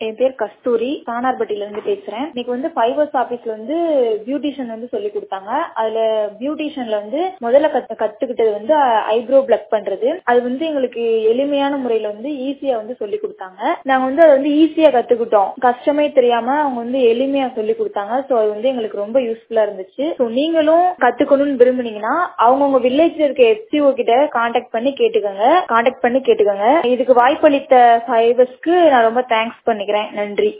என் பேர் கஸ்தூரி சானார்பட்டியில இருந்து பேசுறேன் இன்னைக்கு வந்து ஃபைவர்ஸ் ஆபீஸ்ல வந்து பியூட்டிஷியன் வந்து சொல்லி கொடுத்தாங்க அதுல பியூட்டிஷியன்ல வந்து முதல்ல கத்து கத்துக்கிட்டது வந்து ஐப்ரோ பிளக் பண்றது அது வந்து எங்களுக்கு எளிமையான முறையில வந்து ஈஸியா வந்து சொல்லி கொடுத்தாங்க நாங்க வந்து அதை வந்து ஈஸியா கத்துக்கிட்டோம் கஷ்டமே தெரியாம அவங்க வந்து எளிமையா சொல்லி கொடுத்தாங்க சோ அது வந்து எங்களுக்கு ரொம்ப யூஸ்ஃபுல்லா இருந்துச்சு சோ நீங்களும் கத்துக்கணும்னு விரும்புனீங்கன்னா அவங்கவுங்க வில்லேஜ்ல இருக்க எஃப்சிஓ கிட்ட கான்டாக்ட் பண்ணி கேட்டுக்கோங்க கான்டாக்ட் பண்ணி கேட்டுக்கோங்க இதுக்கு வாய்ப்பளித்த ஃபைவர்ஸ்க்கு நான் ரொம்ப தேங்க்ஸ் பண்ணிக்கிறேன் நன்றி